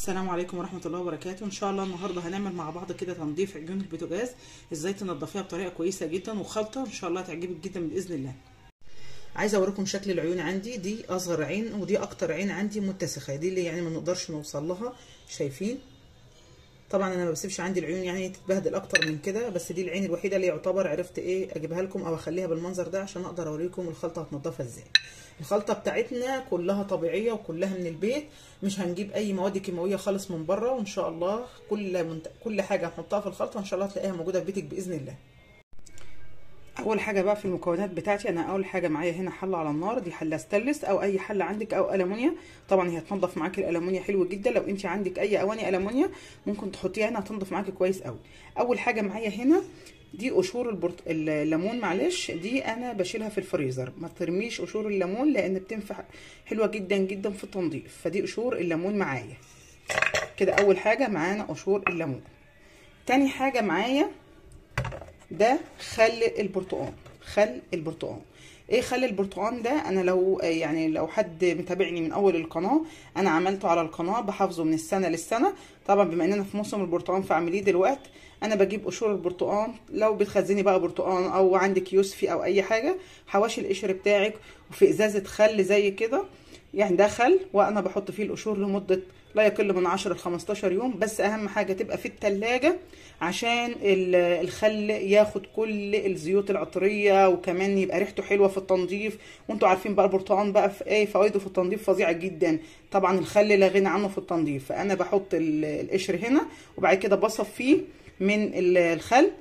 السلام عليكم ورحمة الله وبركاته ان شاء الله النهاردة هنعمل مع بعض كده تنظيف عجون البوتاجاز ازاي تنضفيها بطريقة كويسة جدا وخلطة ان شاء الله تعجبك جدا بإذن الله عايزة اوريكم شكل العيون عندي دي اصغر عين ودي اكتر عين عندي متسخة دي اللي يعني ما نقدرش نوصل لها شايفين طبعا انا ما بسيبش عندي العيون يعني تتبهدل اكتر من كده بس دي العين الوحيده اللي يعتبر عرفت ايه اجيبها لكم او اخليها بالمنظر ده عشان اقدر اوريكم الخلطه هتنضفها ازاي الخلطه بتاعتنا كلها طبيعيه وكلها من البيت مش هنجيب اي مواد كيماويه خالص من بره وان شاء الله كل منت... كل حاجه هنحطها في الخلطه ان شاء الله هتلاقيها موجوده في بيتك باذن الله اول حاجه بقى في المكونات بتاعتي انا اول حاجه معايا هنا حله على النار دي حله ستانلس او اي حله عندك او المونيا طبعا هي هتنضف معاكي الالومنيا حلو جدا لو انت عندك اي اواني المونيا ممكن تحطيها هنا هتنضف معاكي كويس قوي اول حاجه معايا هنا دي قشور البرت... الليمون معلش دي انا بشيلها في الفريزر ما ترميش قشور الليمون لان بتنفع حلوه جدا جدا في التنظيف فدي قشور الليمون معايا كده اول حاجه معانا قشور الليمون تاني حاجه معايا ده خل البرتقال خل البرتقال ايه خل البرتقال ده انا لو يعني لو حد متابعني من اول القناه انا عملته على القناه بحافظه من السنه للسنه طبعا بما اننا في موسم البرتقال فاعمليه دلوقتي انا بجيب قشور البرتقال لو بتخزني بقى برتقال او عندك يوسفي او اي حاجه حواشي القشر بتاعك وفي ازازه خل زي كده يعني ده خل وانا بحط فيه القشور لمده لا يقل من 10 ل 15 يوم بس اهم حاجه تبقى في التلاجة عشان الخل ياخد كل الزيوت العطريه وكمان يبقى ريحته حلوه في التنظيف وانتوا عارفين بقى البرتقال بقى في ايه فوائده في التنظيف فظيعه جدا طبعا الخل لا غنى عنه في التنظيف فانا بحط القشر هنا وبعد كده بصفيه من الخل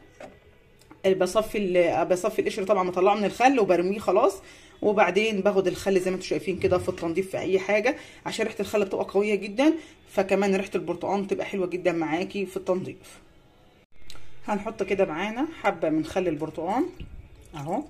بصفي بصفي القشر طبعا بطلعه من الخل وبرميه خلاص وبعدين باخد الخل زي ما انتم شايفين كده في التنظيف في اي حاجه عشان ريحه الخل بتبقى قويه جدا فكمان ريحه البرتقال بتبقى حلوه جدا معاكي في التنظيف هنحط كده معانا حبه من خل البرتقال اهو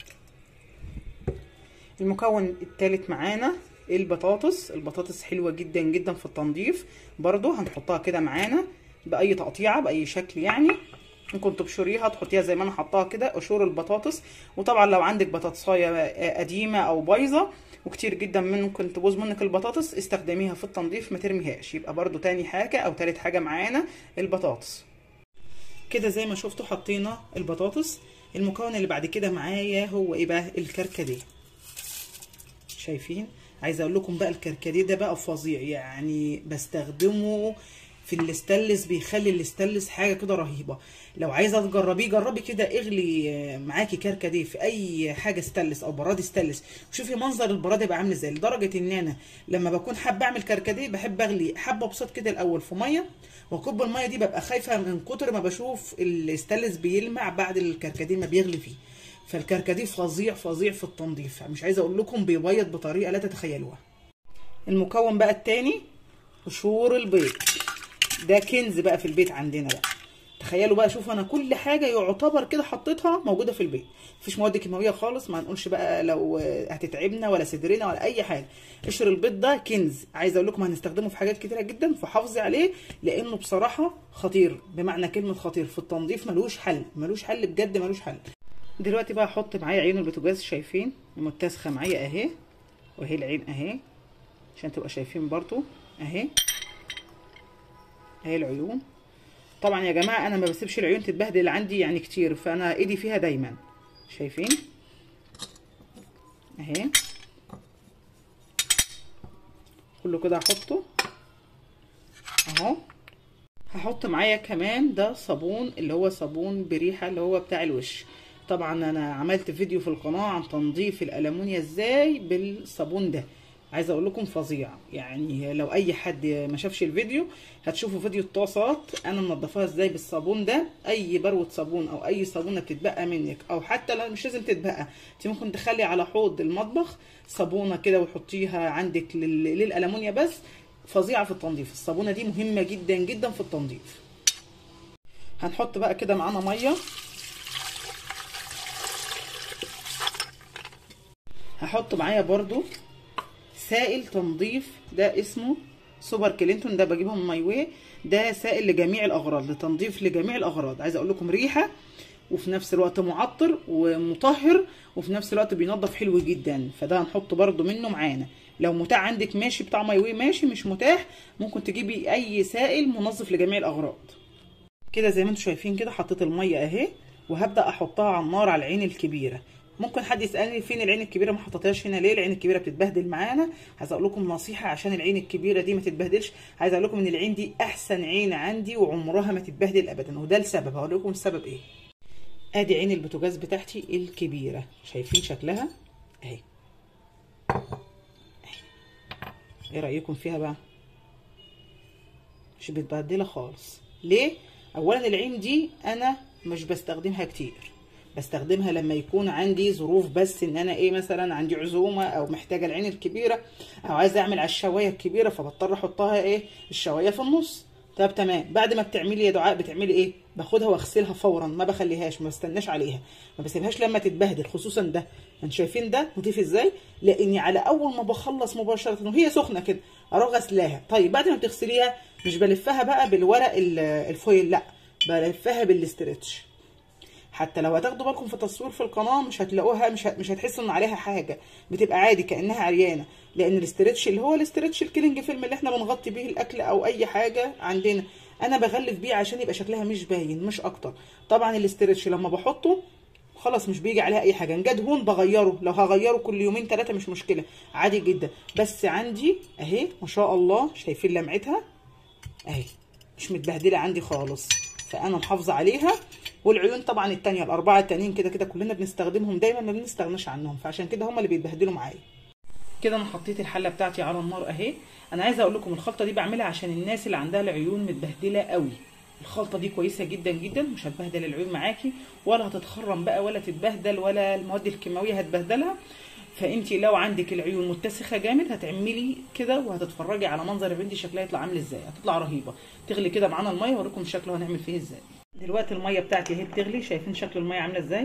المكون الثالث معانا البطاطس البطاطس حلوه جدا جدا في التنظيف برضو هنحطها كده معانا باي تقطيعه باي شكل يعني ممكن تبشريها تحطيها زي ما انا حطاها كده قشور البطاطس وطبعا لو عندك بطاطسايه قديمه او بايظه وكتير جدا ممكن تبوظ منك البطاطس استخدميها في التنظيف ما ترميهاش يبقى برضو تاني حاجه او تالت حاجه معانا البطاطس كده زي ما شفتوا حطينا البطاطس المكون اللي بعد كده معايا هو ايه بقى الكركديه شايفين عايزه اقول لكم بقى الكركديه ده بقى فظيع يعني بستخدمه في الاستانلس بيخلي الاستانلس حاجه كده رهيبه لو عايزه تجربيه جربي كده اغلي معاكي كركديه في اي حاجه استانلس او براد استانلس وشوفي منظر البراد يبقى عامل ازاي لدرجه ان انا لما بكون حابه اعمل كركديه بحب اغلي حبه بسيط كده الاول في ميه واكب الميه دي ببقى خايفه من كتر ما بشوف الاستانلس بيلمع بعد الكركديه ما بيغلي فيه فالكركديه فظيع فظيع في التنظيف مش عايزه اقول لكم بيبيض بطريقه لا تتخيلوها المكون بقى التاني قشور البيض ده كنز بقى في البيت عندنا بقى تخيلوا بقى شوفوا انا كل حاجه يعتبر كده حطيتها موجوده في البيت مفيش مواد كيماويه خالص ما نقولش بقى لو هتتعبنا ولا صدرنا ولا اي حاجه قشر البيض ده كنز عايزه اقول لكم هنستخدمه في حاجات كتيره جدا فحافظي عليه لانه بصراحه خطير بمعنى كلمه خطير في التنظيف ملوش حل ملوش حل بجد ملوش حل دلوقتي بقى احط معايا عيون البوتاجاز شايفين متسخه معايا اهي وهي العين اهي عشان تبقى شايفين برضو اهي اهي العيون طبعا يا جماعه انا ما بسيبش العيون تتبهدل عندي يعني كتير فانا ايدي فيها دايما شايفين اهي كله كده هحطه اهو هحط معايا كمان ده صابون اللي هو صابون بريحه اللي هو بتاع الوش طبعا انا عملت فيديو في القناه عن تنظيف الالومنيا ازاي بالصابون ده عايزه اقول لكم فظيع يعني لو اي حد ما شافش الفيديو هتشوفوا فيديو الطاسات انا منضفاها ازاي بالصابون ده اي بروه صابون او اي صابونه بتتبقى منك او حتى لو مش لازم تتبقى انت ممكن تخلي على حوض المطبخ صابونه كده وتحطيها عندك للالومنيا بس فظيعه في التنظيف الصابونه دي مهمه جدا جدا في التنظيف هنحط بقى كده معانا ميه هحط معايا برضو سائل تنظيف ده اسمه سوبر كلينتون ده بجيبه من ماي واي ده سائل لجميع الاغراض لتنظيف لجميع الاغراض عايزه اقول لكم ريحه وفي نفس الوقت معطر ومطهر وفي نفس الوقت بينظف حلو جدا فده هنحط برده منه معانا لو متاح عندك ماشي بتاع مايوي ماشي مش متاح ممكن تجيبي اي سائل منظف لجميع الاغراض كده زي ما انتم شايفين كده حطيت الميه اهي وهبدا احطها على النار على العين الكبيره ممكن حد يسالني فين العين الكبيره ما حطيتهاش هنا ليه العين الكبيره بتتبهدل معانا عايز اقول لكم نصيحه عشان العين الكبيره دي ما تتبهدلش عايز اقول لكم ان العين دي احسن عين عندي وعمرها ما تتبهدل ابدا وده السبب هقول لكم السبب ايه ادي عين البوتاجاز بتاعتي الكبيره شايفين شكلها اهي ايه رايكم فيها بقى مش متبهدله خالص ليه اولا العين دي انا مش بستخدمها كتير بستخدمها لما يكون عندي ظروف بس ان انا ايه مثلا عندي عزومه او محتاجه العين الكبيره او عايزه اعمل على الشوايه الكبيره فبضطر احطها ايه الشوايه في النص طب تمام بعد ما بتعملي يا دعاء بتعملي ايه باخدها واغسلها فورا ما بخليهاش ما بستناش عليها ما بسيبهاش لما تتبهدل خصوصا ده انتوا شايفين ده نضيف ازاي لاني على اول ما بخلص مباشره وهي سخنه كده اروح غسلاها طيب بعد ما بتغسليها مش بلفها بقى بالورق الفويل لا بلفها بالاسترتش حتى لو هتاخدوا بالكم في تصوير في القناه مش هتلاقوها مش مش هتحسوا ان عليها حاجه بتبقى عادي كانها عريانه لان الاسترتش اللي هو الاسترتش الكيلينج فيلم اللي احنا بنغطي بيه الاكل او اي حاجه عندنا انا بغلف بيه عشان يبقى شكلها مش باين مش اكتر طبعا الاسترتش لما بحطه خلاص مش بيجي عليها اي حاجه ان جه دهون بغيره لو هغيره كل يومين ثلاثه مش مشكله عادي جدا بس عندي اهي ما شاء الله شايفين لمعتها اهي مش متبهدله عندي خالص فانا محافظه عليها والعيون طبعا التانية الاربعه التانيين كده كده كلنا بنستخدمهم دايما ما بنستغناش عنهم فعشان كده هم اللي بيتبهدلوا معايا كده انا حطيت الحله بتاعتي على النار اهي انا عايزه اقول لكم الخلطه دي بعملها عشان الناس اللي عندها العيون متبهدله قوي الخلطه دي كويسه جدا جدا مش هتبهدل العيون معاكي ولا هتتخرم بقى ولا تتبهدل ولا المواد الكيماويه هتبهدلها فانت لو عندك العيون متسخه جامد هتعملي كده وهتتفرجي على منظر البنت شكلها يطلع عامل ازاي هتطلع رهيبه تغلي كده معانا الميه واوريكم شكله هنعمل فيه ازاي دلوقتي الميه بتاعتي اهي بتغلي شايفين شكل الميه عامله ازاي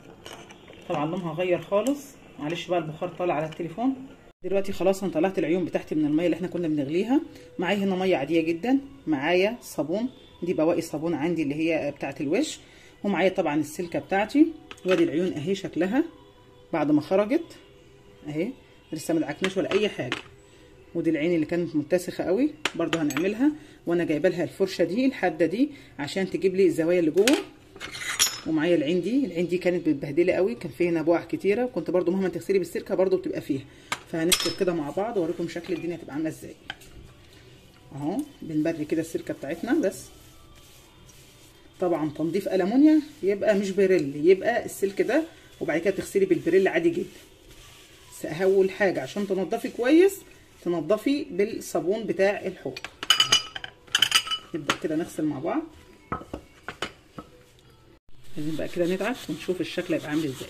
طبعا لونها غير خالص معلش بقى البخار طالع على التليفون دلوقتي خلاص انا طلعت العيون بتاعتي من الميه اللي احنا كنا بنغليها معايا هنا ميه عاديه جدا معايا صابون دي بواقي صابون عندي اللي هي بتاعه الوش ومعايا طبعا السلكه بتاعتي وادي العيون اهي شكلها بعد ما خرجت اهي لسه ما دعكناش ولا اي حاجه ودي العين اللي كانت متسخه قوي برضو هنعملها وانا جايبه لها الفرشه دي الحاده دي عشان تجيب لي الزوايا اللي جوه ومعايا العين دي العين دي كانت متبهدله قوي كان فيها بقع كتيره وكنت برضو مهما تغسلي بالسلكه برضو بتبقى فيها فهنغسل كده مع بعض واوريكم شكل الدنيا هتبقى عامله ازاي اهو بنبري كده السلكه بتاعتنا بس طبعا تنظيف المونيا يبقى مش بريل يبقى السلك ده وبعد كده تغسلي بالبريل عادي جدا بس اول حاجه عشان تنضفي كويس تنضفي بالصابون بتاع الحوض نبدا كده نغسل مع بعض لازم بقى كده ندعك ونشوف الشكل هيبقى عامل ازاي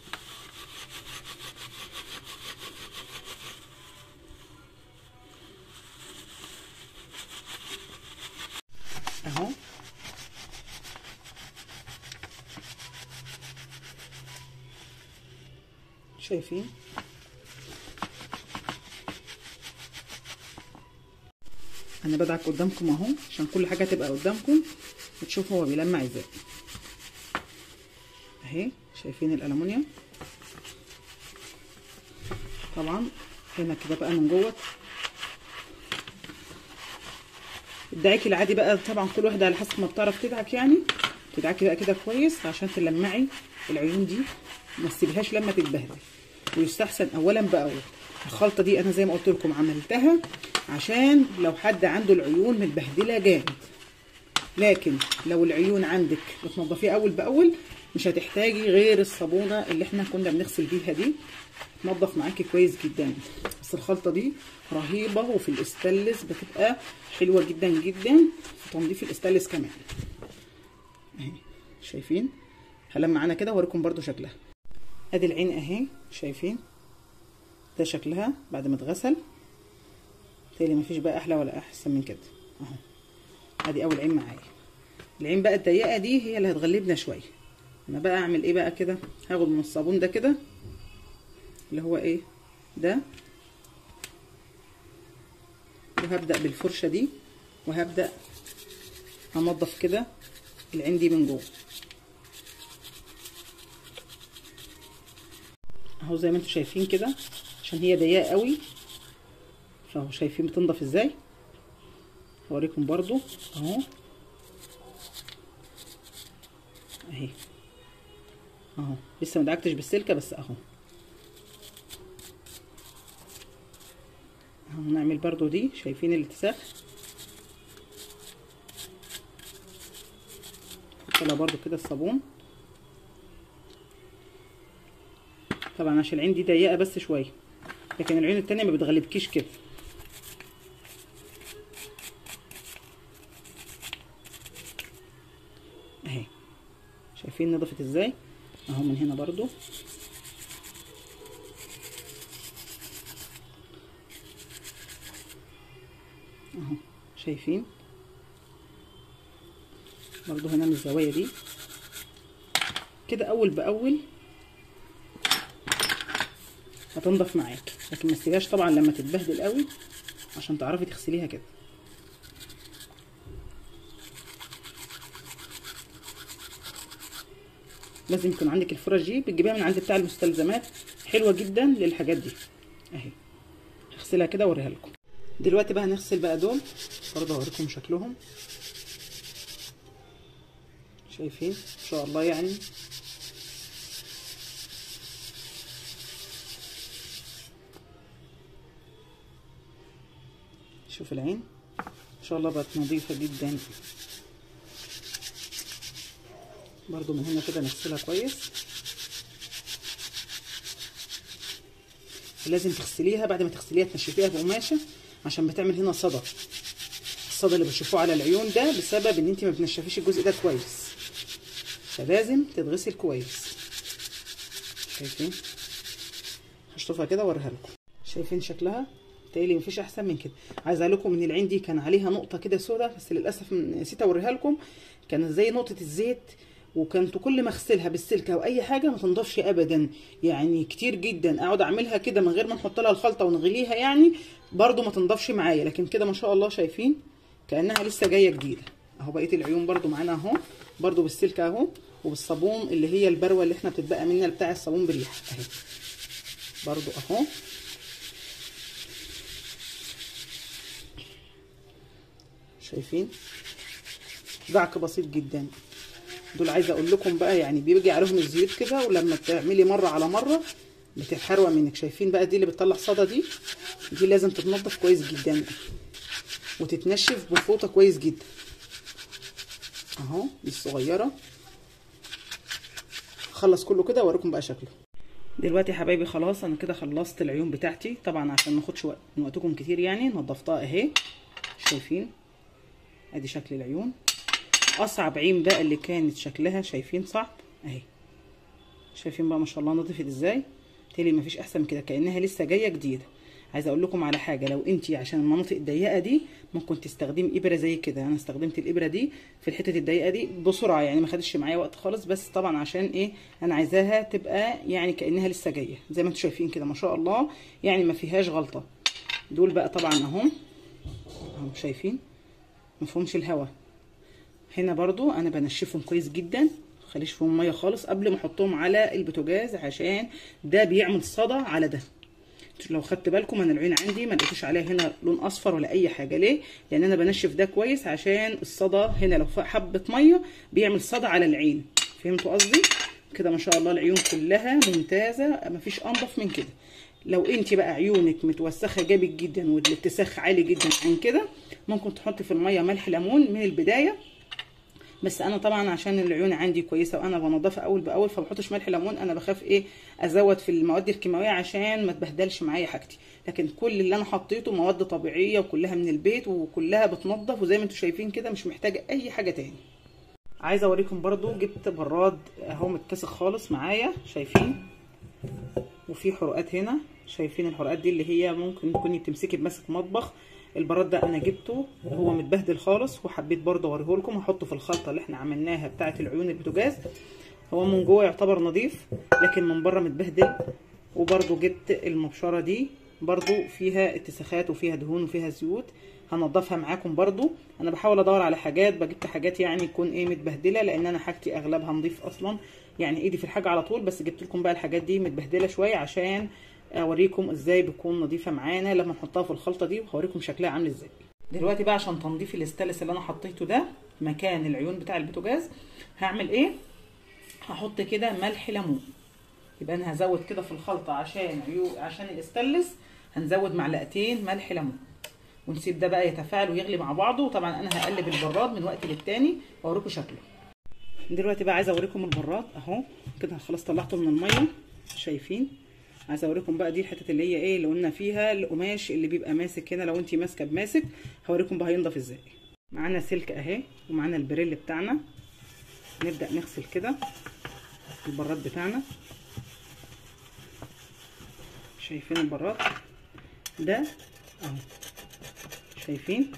اهو شايفين انا بدعك قدامكم اهو عشان كل حاجه تبقى قدامكم وتشوفوا هو بيلمع ازاي اهي شايفين الالومنيوم طبعا هنا كده بقى من جوه الدعاكي العادي بقى طبعا كل واحده على حسب ما بتعرف تدعك يعني تدعكي بقى كده كويس عشان تلمعي العيون دي ما تسيبهاش لما تتبهدل ويستحسن اولا باول الخلطه دي انا زي ما قلت لكم عملتها عشان لو حد عنده العيون متبهدله جامد لكن لو العيون عندك بتنضفيها اول باول مش هتحتاجي غير الصابونه اللي احنا كنا بنغسل بيها دي تنضف معاكي كويس جدا بس الخلطه دي رهيبه وفي الاستانلس بتبقى حلوه جدا جدا في تنظيف الاستانلس كمان اهي شايفين هلم معانا كده واوريكم برده شكلها ادي العين اهي شايفين ده شكلها بعد ما اتغسل تالي مفيش بقى احلى ولا احسن من كده اهو ادي اول عين معايا العين بقى الضيقه دي هي اللي هتغلبنا شويه انا بقى اعمل ايه بقى كده هاخد من الصابون ده كده اللي هو ايه ده وهبدا بالفرشه دي وهبدا انضف كده العين دي من جوه اهو زي ما انتم شايفين كده عشان هي ضيقه قوي اهو شايفين بتنضف ازاي هوريكم برضو اهو اهي اهو لسه مدعكتش بالسلكه بس اهو اهو نعمل برضو دي شايفين الاتساخ نحط لها برضو كده الصابون طبعا عشان العين دي ضيقه بس شويه لكن العين التانية ما بتغلبكيش كده اهي شايفين نضفت ازاي اهو من هنا برضو اهو شايفين برضو هنا من الزوايا دي كده اول باول هتنضف معاكي لكن ما تسيبهاش طبعا لما تتبهدل قوي عشان تعرفي تغسليها كده لازم يكون عندك الفرش دي بتجيبيها من عند بتاع المستلزمات حلوه جدا للحاجات دي اهي هغسلها كده واوريها لكم دلوقتي بقى هنغسل بقى دول برضه هوريكم شكلهم شايفين ان شاء الله يعني شوف العين ان شاء الله بقت نظيفه جدا برضو من هنا كده نغسلها كويس لازم تغسليها بعد ما تغسليها تنشفيها بقماشه عشان بتعمل هنا صدى الصدى اللي بتشوفوه على العيون ده بسبب ان انت ما بتنشفيش الجزء ده كويس فلازم تتغسل كويس شايفين هشطفها كده واوريها لكم شايفين شكلها تقريبا مفيش احسن من كده عايزه اقول لكم ان العين دي كان عليها نقطه كده سودا بس للاسف نسيت اوريها لكم كانت زي نقطه الزيت وكنت كل ما اغسلها بالسلكه او اي حاجه ما تنضفش ابدا يعني كتير جدا اقعد اعملها كده من غير ما نحط لها الخلطه ونغليها يعني برده ما تنضفش معايا لكن كده ما شاء الله شايفين كانها لسه جايه جديده اهو بقيه العيون برده معانا اهو برده بالسلكه اهو وبالصابون اللي هي البروه اللي احنا بتتبقى منها بتاع الصابون بريحه اهي برده اهو شايفين دعك بسيط جدا دول عايزه اقول لكم بقى يعني بيجي عليهم الزيوت كده ولما تعملي مره على مره بتتحروق منك شايفين بقى دي اللي بتطلع صدى دي دي لازم تتنضف كويس جدا وتتنشف بفوطه كويس جدا اهو دي الصغيره خلص كله كده واوريكم بقى شكله دلوقتي يا حبايبي خلاص انا كده خلصت العيون بتاعتي طبعا عشان ما اخدش وقت من وقتكم كتير يعني نضفتها اهي شايفين ادي شكل العيون اصعب عين بقى اللي كانت شكلها شايفين صعب اهي شايفين بقى ما شاء الله نضفت ازاي تالي مفيش احسن من كده كانها لسه جايه جديده عايزه اقول لكم على حاجه لو انت عشان المناطق الضيقه دي ممكن تستخدمي ابره زي كده انا استخدمت الابره دي في الحته الضيقه دي بسرعه يعني ما خدتش معايا وقت خالص بس طبعا عشان ايه انا عايزاها تبقى يعني كانها لسه جايه زي ما انتم شايفين كده ما شاء الله يعني ما فيهاش غلطه دول بقى طبعا اهو اهو شايفين مفهومش الهوا هنا برضو انا بنشفهم كويس جدا خليش فيهم ميه خالص قبل ما احطهم على البوتاجاز عشان ده بيعمل صدى على ده لو خدت بالكم انا العين عندي ما لقيتوش عليها هنا لون اصفر ولا اي حاجه ليه لان انا بنشف ده كويس عشان الصدى هنا لو حبه ميه بيعمل صدى على العين فهمتوا قصدي كده ما شاء الله العيون كلها ممتازه مفيش انضف من كده لو انت بقى عيونك متوسخه جامد جدا والاتساخ عالي جدا عن كده ممكن تحطي في الميه ملح ليمون من البدايه بس انا طبعا عشان العيون عندي كويسه وانا بنضفها اول باول فبحطش ملح ليمون انا بخاف ايه ازود في المواد الكيماويه عشان ما تبهدلش معايا حاجتي لكن كل اللي انا حطيته مواد طبيعيه وكلها من البيت وكلها بتنضف وزي ما انتم شايفين كده مش محتاجه اي حاجه تاني عايزه اوريكم برضو جبت براد اهو متسخ خالص معايا شايفين وفي حروقات هنا شايفين الحروقات دي اللي هي ممكن تكوني بتمسكي بماسك مطبخ البراد ده انا جبته هو متبهدل خالص وحبيت برضه اوريه لكم هحطه في الخلطه اللي احنا عملناها بتاعه العيون البوتاجاز هو من جوه يعتبر نظيف لكن من بره متبهدل وبرضه جبت المبشره دي برضه فيها اتساخات وفيها دهون وفيها زيوت هنضفها معاكم برضو انا بحاول ادور على حاجات بجبت حاجات يعني تكون ايه متبهدله لان انا حاجتي اغلبها نظيف اصلا يعني ايدي في الحاجه على طول بس جبت لكم بقى الحاجات دي متبهدله شويه عشان اوريكم ازاي بتكون نظيفه معانا لما نحطها في الخلطه دي وهوريكم شكلها عامل ازاي دلوقتي بقى عشان تنظيف الاستانلس اللي انا حطيته ده مكان العيون بتاع البوتاجاز هعمل ايه هحط كده ملح ليمون يبقى انا هزود كده في الخلطه عشان عيون عشان الاستانلس هنزود معلقتين ملح ليمون ونسيب ده بقى يتفاعل ويغلي مع بعضه وطبعا انا هقلب البراد من وقت للتاني واوريكم شكله دلوقتي بقى عايزه اوريكم البراد اهو كده خلاص طلعته من الميه شايفين عايزه اوريكم بقى دي الحته اللي هي ايه اللي قلنا فيها القماش اللي بيبقى ماسك هنا لو انت ماسكه بماسك هوريكم بقى هينضف ازاي معانا سلك اهي ومعانا البريل بتاعنا نبدا نغسل كده البراد بتاعنا شايفين البراد ده اهو شايفين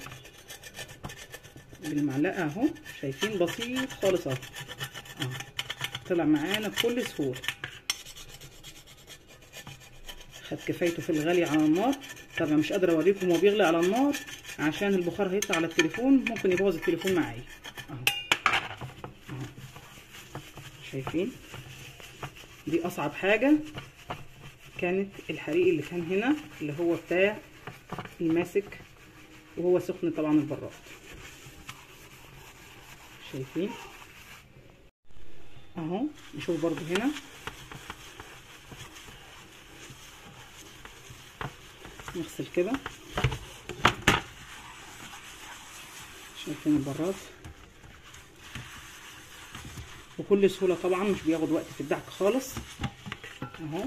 بالمعلقه اهو شايفين بسيط خالص اهو اهو طلع معانا بكل سهوله خد كفايته في الغلي على النار طبعا مش قادره اوريكم هو بيغلي على النار عشان البخار هيطلع على التليفون ممكن يبوظ التليفون معايا اهو اهو شايفين دي اصعب حاجه كانت الحريق اللي كان هنا اللي هو بتاع الماسك وهو سخن طبعا البراد شايفين اهو نشوف برضو هنا نغسل كده شايفين البراد بكل سهوله طبعا مش بياخد وقت في الدعك خالص اهو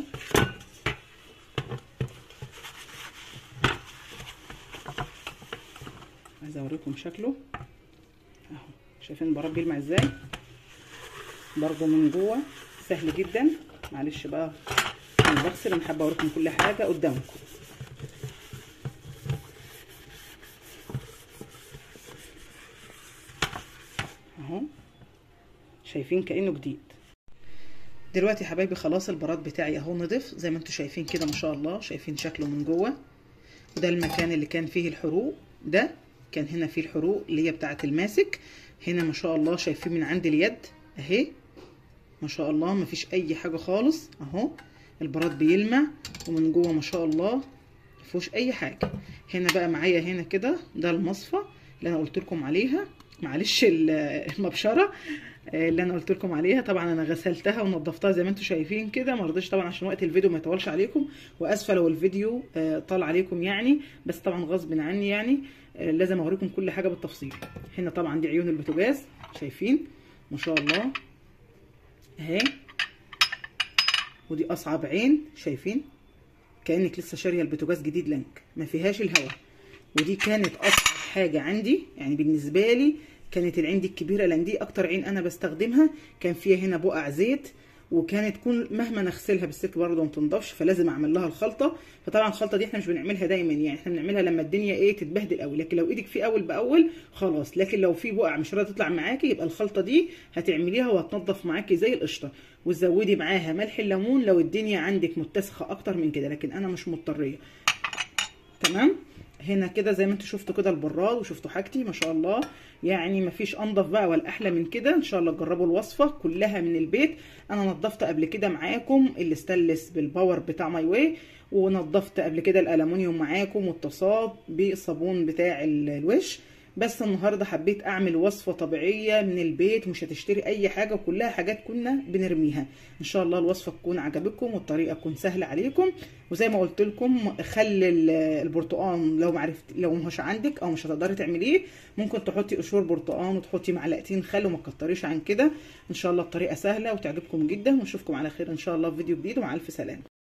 عايزه اوريكم شكله اهو شايفين البراد بيلمع ازاي برضو من جوه سهل جدا معلش بقى انا بغسل انا حابه اوريكم كل حاجه قدامكم اهو شايفين كانه جديد دلوقتي يا حبايبي خلاص البراد بتاعي اهو نضف زي ما انتم شايفين كده ما شاء الله شايفين شكله من جوه وده المكان اللي كان فيه الحروق ده كان هنا فيه الحروق اللي هي بتاعه الماسك هنا ما شاء الله شايفين من عند اليد اهي ما شاء الله ما فيش اي حاجه خالص اهو البراد بيلمع ومن جوه ما شاء الله مفيهوش اي حاجه هنا بقى معايا هنا كده ده المصفى اللي انا قلت لكم عليها معلش المبشره اللي انا قلت لكم عليها طبعا انا غسلتها ونضفتها زي ما انتم شايفين كده ما رضيتش طبعا عشان وقت الفيديو ما يطولش عليكم واسفه لو الفيديو طال عليكم يعني بس طبعا غصب عني يعني لازم اوريكم كل حاجه بالتفصيل هنا طبعا دي عيون البوتاجاز شايفين ما شاء الله اهي ودي اصعب عين شايفين كانك لسه شاريه البوتاجاز جديد لانك ما فيهاش الهواء ودي كانت اصعب حاجه عندي يعني بالنسبه لي كانت العين دي الكبيره لان دي اكتر عين انا بستخدمها كان فيها هنا بقع زيت وكانت تكون مهما نغسلها بالسلك برضه ما تنضفش فلازم اعمل لها الخلطه فطبعا الخلطه دي احنا مش بنعملها دايما يعني احنا بنعملها لما الدنيا ايه تتبهدل قوي لكن لو ايدك في اول باول خلاص لكن لو في بقع مش راضيه تطلع معاكي يبقى الخلطه دي هتعمليها وهتنضف معاكي زي القشطه وتزودي معاها ملح الليمون لو الدنيا عندك متسخه اكتر من كده لكن انا مش مضطريه تمام هنا كده زي ما انتوا شفتوا كده البراد وشفتوا حاجتي ما شاء الله يعني مفيش انضف بقى ولا احلى من كده ان شاء الله تجربوا الوصفه كلها من البيت انا نضفت قبل كده معاكم الاستانلس بالباور بتاع ماي واي ونضفت قبل كده الالومنيوم معاكم والتصاد بالصابون بتاع الوش بس النهارده حبيت اعمل وصفه طبيعيه من البيت مش هتشتري اي حاجه كلها حاجات كنا بنرميها ان شاء الله الوصفه تكون عجبتكم والطريقه تكون سهله عليكم وزي ما قلت لكم خلي البرتقال لو معرفت لو مش عندك او مش هتقدري تعمليه ممكن تحطي قشور برتقال وتحطي معلقتين خل وما تكتريش عن كده ان شاء الله الطريقه سهله وتعجبكم جدا ونشوفكم على خير ان شاء الله في فيديو جديد ومع الف سلامه